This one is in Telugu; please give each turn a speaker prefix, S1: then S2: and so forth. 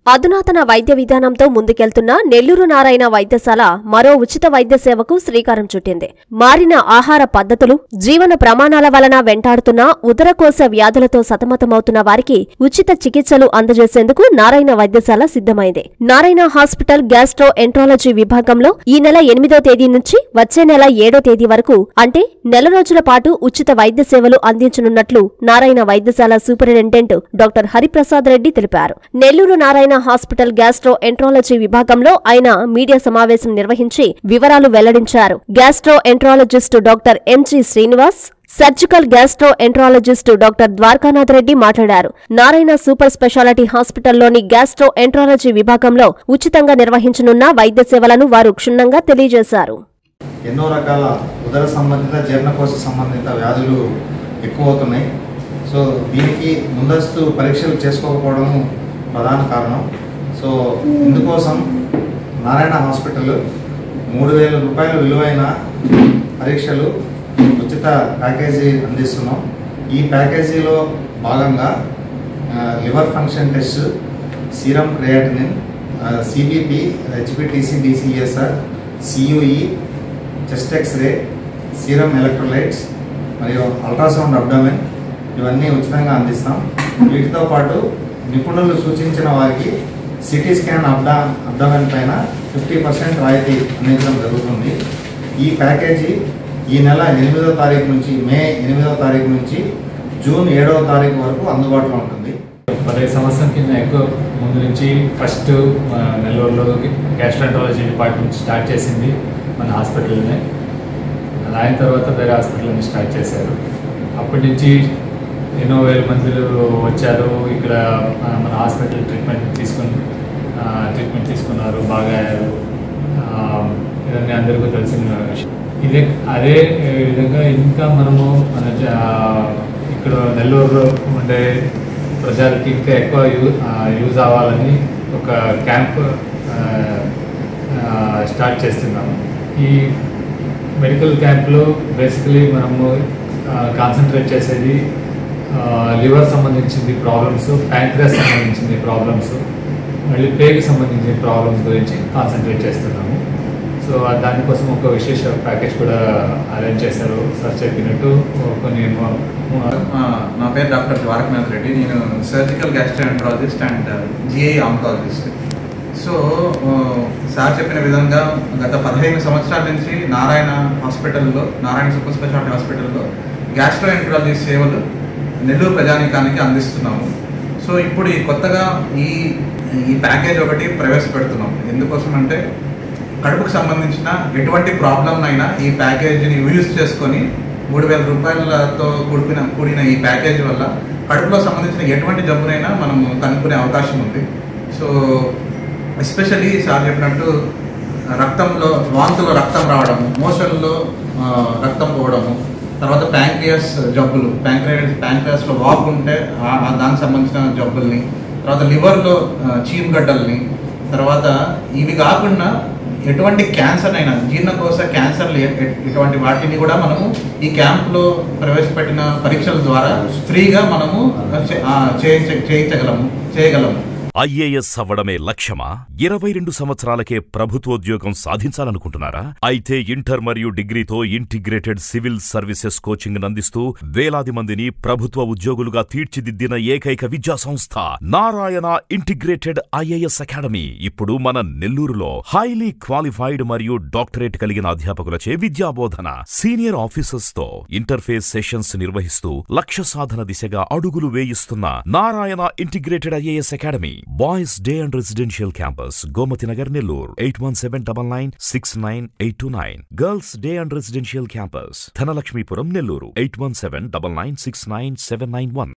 S1: అధునాతన వైద్య విధానంతో ముందుకెళ్తున్న నెల్లూరు నారాయణ వైద్యశాల మరో ఉచిత వైద్య సేవకు శ్రీకారం చుట్టింది మారిన ఆహార పద్ధతులు జీవన ప్రమాణాల వలన వెంటాడుతున్న ఉదరకోశ వ్యాధులతో సతమతమవుతున్న వారికి ఉచిత చికిత్సలు అందజేసేందుకు నారాయణ వైద్యశాల సిద్ధమైంది నారాయణ హాస్పిటల్ గ్యాస్ట్రో ఎంట్రాలజీ విభాగంలో ఈ నెల ఎనిమిదో తేదీ నుంచి వచ్చే నెల ఏడో తేదీ వరకు అంటే నెల రోజుల పాటు ఉచిత వైద్య సేవలు అందించనున్నట్లు నారాయణ వైద్యశాల సూపరింటెండెంట్ డాక్టర్ హరిప్రసాద్ రెడ్డి తెలిపారు Nellore Narayana hospital gastroenterology విభాగంలో ఆయన మీడియా సమావేశం నిర్వహించి వివరాలు వెల్లడించారు gastroenterologist doctor MG Srinivas surgical gastroenterologist doctor Dwarakanath Reddy మాట్లాడారు నారాయణ సూపర్ స్పెషాలిటీ హాస్పిటల్లోని గ్యాస్ట్రో ఎంట్రాలజీ విభాగంలో ఉచితంగా నిర్వహించనున్న వైద్య సేవలను వారు క్షుణ్ణంగా తెలియజేశారు
S2: ఎన్నో రకాల ఉదర సంబంధిత జీర్ణకోశ సంబంధిత వ్యాధులు ఎక్కువ అవుతున్నాయి సో దీనికి ముందస్తు పరీక్షలు చేసుకోకపోవడం ప్రధాన కారణం సో ఇందుకోసం నారాయణ హాస్పిటల్ మూడు వేల రూపాయల విలువైన పరీక్షలు ఉచిత ప్యాకేజీ అందిస్తున్నాం ఈ ప్యాకేజీలో భాగంగా ఆ, liver function test serum creatinine CBP HPTC DCSR CUE chest X-ray serum electrolytes మరియు అల్ట్రాసౌండ్ అబ్డమెన్ ఇవన్నీ ఉచితంగా అందిస్తాం వీటితో పాటు నిపుణులు సూచించిన వారికి సిటీ స్కాన్ అబ్డా అబ్డమెన్ పైన ఫిఫ్టీ పర్సెంట్ రాయితీ అందించడం జరుగుతుంది ఈ ప్యాకేజీ ఈ నెల ఎనిమిదో తారీఖు నుంచి మే ఎనిమిదో తారీఖు నుంచి జూన్ ఏడవ తారీఖు వరకు అందుబాటులో ఉంటుంది
S3: పదహైదు సంవత్సరం కింద ఎక్కువ ముందు నుంచి ఫస్ట్ మన నెల్లూరులో గ్యాస్ట్రాంటాలజీ డిపార్ట్మెంట్ స్టార్ట్ చేసింది మన హాస్పిటల్నే అది అయిన తర్వాత వేరే హాస్పిటల్ని స్టార్ట్ చేశారు అప్పటి నుంచి ఎన్నో వేల మంది వచ్చారు ఇక్కడ ఆ, మన హాస్పిటల్ ట్రీట్మెంట్ తీసుకుని ట్రీట్మెంట్ తీసుకున్నారు బాగా అయ్యారు ఆ, ఇవన్నీ అందరికీ తెలిసిన విషయం ఇదే అదే విధంగా ఇంకా మనము మన జా- ఇక్కడ నెల్లూరులో ఉండే ప్రజలకి ఇంకా ఎక్కువ యూ ఆ, యూజ్ అవ్వాలని ఒక క్యాంప్ ఆ, ఆ, స్టార్ట్ చేస్తున్నాము ఈ మెడికల్ క్యాంప్లో బేసికలీ మనము కాన్సన్ట్రేట్ చేసేది లివర్ సంబంధించింది ప్రాబ్లమ్స్ ప్యాంక్రస్ సంబంధించింది ప్రాబ్లమ్స్ మళ్ళీ పేగు సంబంధించిన ప్రాబ్లమ్స్ గురించి కాన్సన్ట్రేట్ చేస్తున్నాము సో ఆ దానికోసం ఒక విశేష ప్యాకేజ్ కూడా అరేంజ్ చేశారు సార్ చెప్పినట్టు కొన్ని మ- మ-
S4: ఆ, నా పేరు డాక్టర్ ద్వారకనాథ్ రెడ్డి నేను surgical gastroenterologist and GI oncologist so ఆ, సార్ చెప్పిన విధంగా గత పదిహేను సంవత్సరాల నుంచి నారాయణ హాస్పిటల్లో నారాయణ సూపర్ స్పెషాలిటీ హాస్పిటల్లో గ్యాస్ట్రోఎంట్రాలజీ సేవలు నెల్లూరు ప్రజానీకానికి అందిస్తున్నాము సో ఇప్పుడు ఈ కొత్తగా ఈ ఈ ప్యాకేజ్ ఒకటి ప్రవేశపెడుతున్నాం ఎందుకోసం అంటే కడుపుకు సంబంధించిన ఎటువంటి ప్రాబ్లం అయినా ఈ ప్యాకేజీని యూజ్ చేసుకొని మూడు వేల రూపాయలతో కూడిన కూడిన ఈ ప్యాకేజ్ వల్ల కడుపులో సంబంధించిన ఎటువంటి జబ్బునైనా మనం కనుక్కునే అవకాశం ఉంది సో ఎస్పెషల్లీ సార్ చెప్పినట్టు రక్తంలో వాంతులో రక్తం రావడం మోషన్లో ఆ, రక్తం పోవడము తర్వాత ప్యాంక్రియాస్ జబ్బులు ప్యాంక్రియాస్ ప్యాంక్రియాస్లో వాపు ఉంటే ఆ- ఆ దానికి సంబంధించిన జబ్బుల్ని తర్వాత లివర్లో చీమగడ్డల్ని తర్వాత ఇవి కాకుండా ఎటువంటి క్యాన్సర్ అయినా జీర్ణకోశ క్యాన్సర్లు ఎ- ఎ- ఇటువంటి వాటిని కూడా మనము ఈ క్యాంప్లో ప్రవేశపెట్టిన పరీక్షల ద్వారా ఫ్రీగా మనము చే- ఆ, చేయించ చేయించగలము చేయగలము
S5: ఐఏఎస్ అవ్వడమే లక్ష్యమా ఇరవై రెండు సంవత్సరాలకే ప్రభుత్వోద్యోగం సాధించాలనుకుంటున్నారా అయితే ఇంటర్ మరియు డిగ్రీతో ఇంటిగ్రేటెడ్ సివిల్ సర్వీసెస్ కోచింగ్ అందిస్తూ వేలాది మందిని ప్రభుత్వ ఉద్యోగులుగా తీర్చిదిద్దిన ఏకైక విద్యా సంస్థ నారాయణ ఇంటిగ్రేటెడ్ ఐఏఎస్ అకాడమీ ఇప్పుడు మన నెల్లూరులో హైలీ క్వాలిఫైడ్ మరియు డాక్టరేట్ కలిగిన అధ్యాపకులచే విద్యాబోధన సీనియర్ ఆఫీసర్స్ తో ఇంటర్ఫేస్ సెషన్స్ నిర్వహిస్తూ లక్ష్య సాధన దిశగా అడుగులు వేయిస్తున్న Narayana integrated IAS academy boys day and residential campus Gomathi Nagar Nellore eight one seven double nine six nine eight two nine girls day and residential campus Dhanalakshmipuram Nellore eight one seven double nine six nine seven nine one